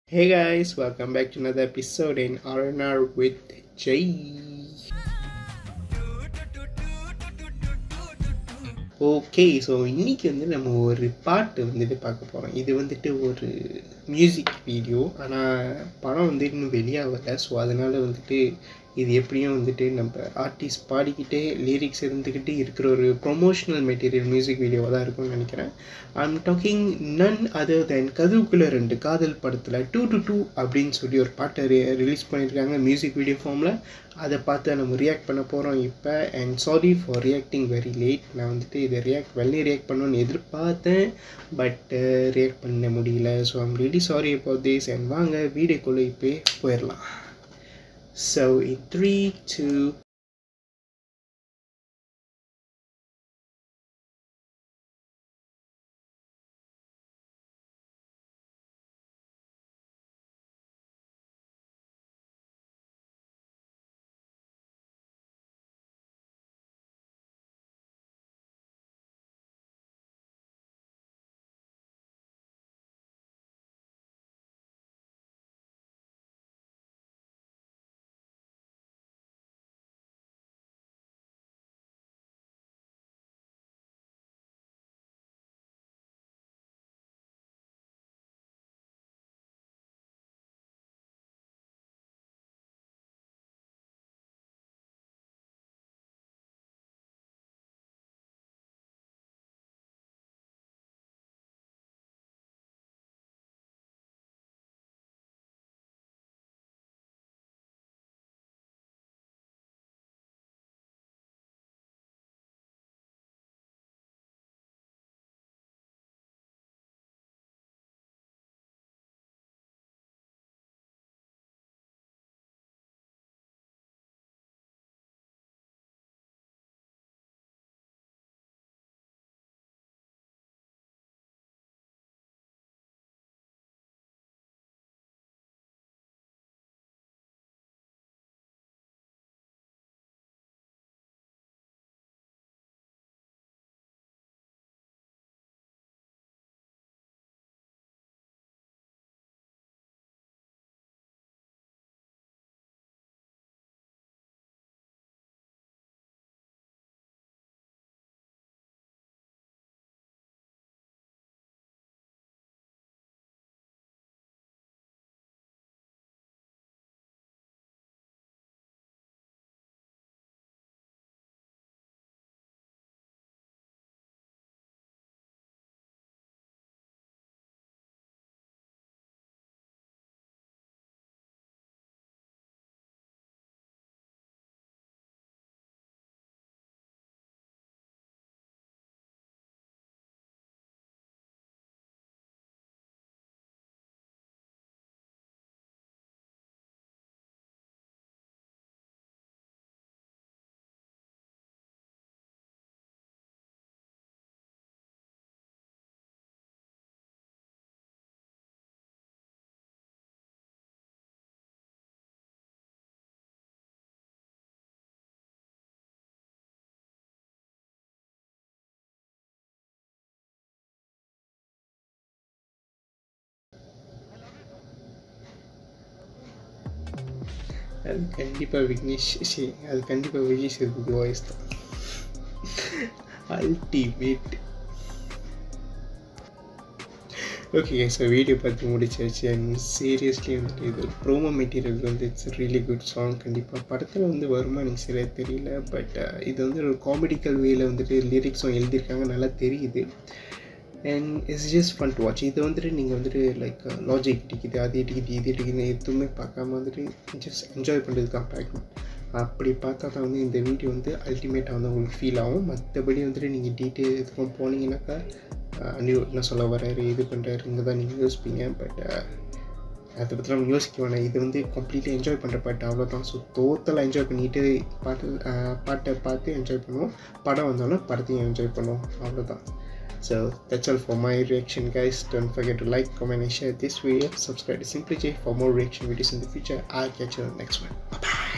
Hey guys, welcome back to another episode in R&R with Jay. Okay so இன்னைக்கு வந்து நம்ம ஒரு பாட்டு வந்துட்டு பார்க்க போகிறோம் இது வந்துட்டு ஒரு மியூசிக் வீடியோ ஆனால் படம் வந்து இன்னும் வெளியாகலை ஸோ அதனால் வந்துட்டு இது எப்படியும் வந்துட்டு நம்ம ஆர்டிஸ்ட் பாடிக்கிட்டே லிரிக்ஸ் இருந்துக்கிட்டு இருக்கிற ஒரு ப்ரொமோஷனல் மெட்டீரியல் மியூசிக் வீடியோவாக தான் இருக்கும்னு நினைக்கிறேன் I'm talking none other than கதவுக்குள்ள ரெண்டு காதல் படத்தில் டூ டு டூ அப்படின்னு சொல்லி ஒரு பாட்டை ரிலீஸ் பண்ணியிருக்காங்க மியூசிக் வீடியோ ஃபார்மில் அதை பார்த்து நம்ம ரியாக்ட் பண்ண போகிறோம் இப்போ and sorry for reacting very late நான் வந்துட்டு இதை ரியாக்ட் வெள்ளி ரியாக்ட் பண்ணணும்னு எதிர்பார்த்தேன் பட் ரியாக்ட் பண்ண முடியல so I'm ready sorry about this and வாங்க வீடியோக்குள்ளே இப்போ போயிடலாம் ஸோ இன் த்ரீ டூ அது கண்டிப்பாக விக்னேஷ் சி அது கண்டிப்பாக விஜய் சேதுபதி வாய்ஸ் தான் அல்டிமேட் ஓகே ஸோ வீடியோ பார்த்து முடிச்சாச்சு அண்ட் சீரியஸ்லி வந்துட்டு இது ப்ரோமோ மெட்டீரியல் வந்து இட்ஸ் ரியலி குட் சாங் கண்டிப்பாக படத்தில் வந்து வருமா எனக்கு சரியாக தெரியல பட் இது வந்து ஒரு காமெடிக்கல் வேல வந்துட்டு லிரிக்ஸும் எழுதியிருக்காங்க நல்லா தெரியுது and it's just fun to watch இது வந்துட்டு நீங்கள் வந்துட்டு லைக் லாஜிக் இடிக்குது அது இடிக்குது இது இடிக்குது எதுவுமே பார்க்காம வந்துட்டு ஜஸ்ட் என்ஜாய் பண்ணுறது தான் பார்க்கணும் அப்படி பார்த்தா தான் வந்து இந்த வீடியோ வந்து அல்டிமேட்டாக வந்து உங்களுக்கு ஃபீல் ஆகும் மற்றபடி வந்துட்டு நீங்கள் டீட்டெயில் எதுக்கும் போனீங்கன்னாக்கா நியூ என்ன சொல்ல வராரு இது பண்ணுறாருங்க தான் நீங்கள் யோசிப்பீங்க பட் அதை பற்றி நம்ம யோசிக்க வேணாம் இது வந்து கம்ப்ளீட்டாக என்ஜாய் பண்ணுற பாட்டு அவ்வளோதான் ஸோ டோட்டலாக என்ஜாய் பண்ணிட்டு பாட்டு பாட்டை பார்த்து என்ஜாய் பண்ணுவோம் படம் வந்தாலும் படத்தையும் என்ஜாய் பண்ணுவோம் அவ்வளோதான் So that's all for my reaction guys. Don't forget to like, comment and share this video. Subscribe to Simply J for more reaction videos in the future. I'll catch you on the next one. Bye bye.